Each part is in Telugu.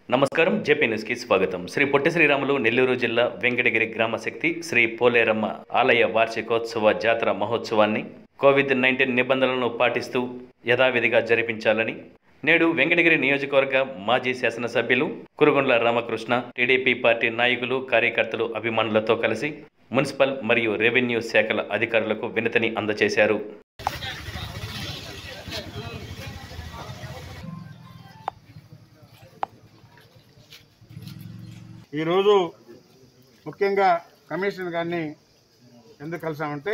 నమస్కారం జేపీ న్యూస్ కి స్వాగతం శ్రీ పొట్టి శ్రీరాములు నెల్లూరు జిల్లా వెంకటగిరి గ్రామ శక్తి శ్రీ పోలేరమ్మ ఆలయ వార్షికోత్సవ జాతర మహోత్సవాన్ని కోవిడ్ నైన్టీన్ నిబంధనలను పాటిస్తూ యథావిధిగా జరిపించాలని నేడు వెంకటగిరి నియోజకవర్గ మాజీ శాసనసభ్యులు కురుగొండ్ల రామకృష్ణ టీడీపీ పార్టీ నాయకులు కార్యకర్తలు అభిమానులతో కలిసి మున్సిపల్ మరియు రెవెన్యూ శాఖల అధికారులకు వినతిని అందజేశారు ఈరోజు ముఖ్యంగా కమిషన్ గారిని ఎందుకు కలిసామంటే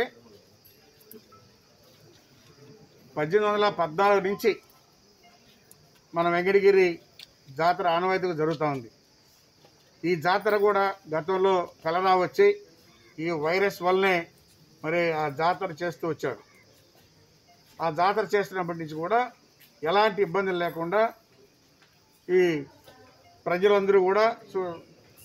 పద్దెనిమిది వందల పద్నాలుగు నుంచి మన వెంకటగిరి జాతర ఆనవాయితీగా జరుగుతూ ఉంది ఈ జాతర కూడా గతంలో కలరా వచ్చి ఈ వైరస్ వల్లనే మరి ఆ జాతర చేస్తూ వచ్చాడు ఆ జాతర చేస్తున్నప్పటి నుంచి కూడా ఎలాంటి ఇబ్బందులు లేకుండా ఈ ప్రజలందరూ కూడా సు-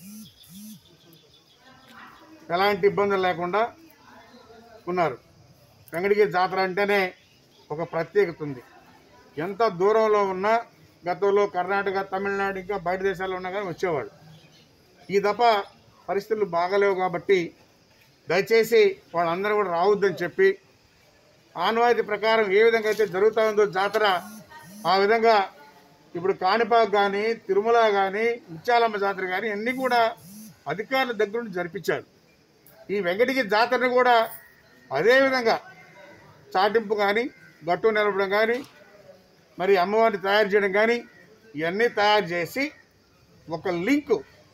ఎలాంటి ఇబ్బందులు లేకుండా ఉన్నారు వెంకటగిరి జాతర అంటేనే ఒక ప్రత్యేకత ఉంది ఎంత దూరంలో ఉన్నా గతంలో కర్ణాటక తమిళనాడు ఇంకా బయట దేశాల్లో ఉన్నా కానీ వచ్చేవాడు ఈ దఫ పరిస్థితులు బాగలేవు కాబట్టి దయచేసి వాళ్ళందరూ కూడా రావద్దని చెప్పి ఆనవాయితీ ప్రకారం ఏ విధంగా అయితే జరుగుతూ ఉందో జాతర ఆ విధంగా ఇప్పుడు కాణిపాక్ కానీ తిరుమల కానీ ముత్యాలమ్మ జాతర కానీ అన్నీ కూడా అధికారుల దగ్గర నుండి జరిపించారు ఈ వెంకటగిరి జాతరను కూడా అదేవిధంగా చాటింపు కానీ గట్టు నిలపడం కానీ మరి అమ్మవారిని తయారు చేయడం కానీ ఇవన్నీ తయారు చేసి ఒక లింకు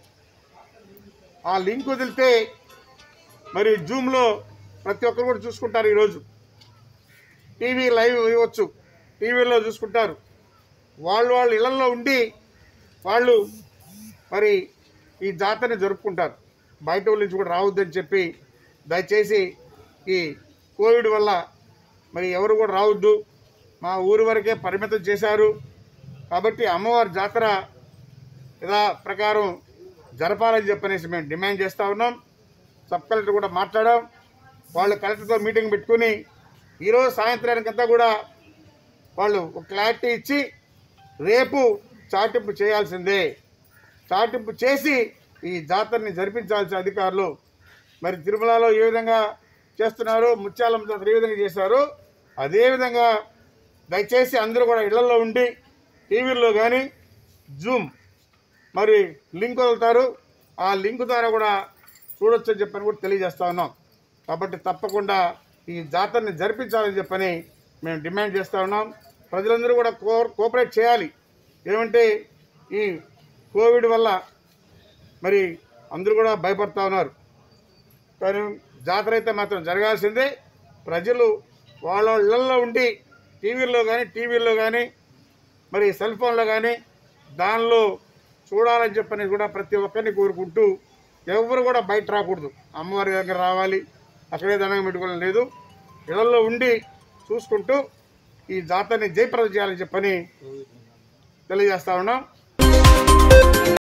ఆ లింక్ వదిలితే మరి జూమ్లో ప్రతి ఒక్కరు కూడా చూసుకుంటారు ఈరోజు టీవీ లైవ్ ఇవ్వచ్చు టీవీలో చూసుకుంటారు వాళ్ళు వాళ్ళ ఇళ్లలో ఉండి వాళ్ళు మరి ఈ జాతరని జరుపుకుంటారు బయట ఊళ్ళ నుంచి కూడా రావద్దని చెప్పి దయచేసి ఈ కోవిడ్ వల్ల మరి ఎవరు కూడా రావద్దు మా ఊరి వరకే పరిమితం చేశారు కాబట్టి అమ్మవారి జాతర యథా ప్రకారం జరపాలని చెప్పనేసి మేము డిమాండ్ చేస్తూ ఉన్నాం సబ్ కలెక్టర్ కూడా మాట్లాడాం వాళ్ళు కలెక్టర్తో మీటింగ్ పెట్టుకుని ఈరోజు సాయంత్రానికంతా కూడా వాళ్ళు ఒక క్లారిటీ ఇచ్చి రేపు చాటింపు చేయాల్సిందే చాటింపు చేసి ఈ జాతరని జరిపించాల్సిన అధికారులు మరి తిరుమలలో ఏ విధంగా చేస్తున్నారు ముత్యాలమ్మ జాతర ఏ విధంగా చేశారో అదేవిధంగా దయచేసి అందరూ కూడా ఇళ్లలో ఉండి టీవీల్లో కానీ జూమ్ మరి లింక్ వదులుతారు ఆ లింక్ ద్వారా కూడా చూడొచ్చు అని చెప్పని కూడా తెలియజేస్తా ఉన్నాం కాబట్టి తప్పకుండా ఈ జాతరని జరిపించాలని చెప్పని మేము డిమాండ్ చేస్తూ ఉన్నాం ప్రజలందరూ కూడా కో కోఆపరేట్ చేయాలి ఏమంటే ఈ కోవిడ్ వల్ల మరి అందరూ కూడా భయపడతా ఉన్నారు కానీ జాతర అయితే మాత్రం జరగాల్సిందే ప్రజలు వాళ్ళ ఇళ్లలో ఉండి టీవీల్లో కానీ టీవీల్లో కానీ మరి సెల్ ఫోన్లో కానీ దానిలో చూడాలని చెప్పని కూడా ప్రతి ఒక్కరిని కోరుకుంటూ ఎవరు కూడా బయట రాకూడదు అమ్మవారి దగ్గర రావాలి అక్కడే దండం పెట్టుకోవడం లేదు ఇళ్లలో ఉండి చూసుకుంటూ ఈ జాతరని జయప్రదం చేయాలని చెప్పని తెలియజేస్తా ఉన్నాం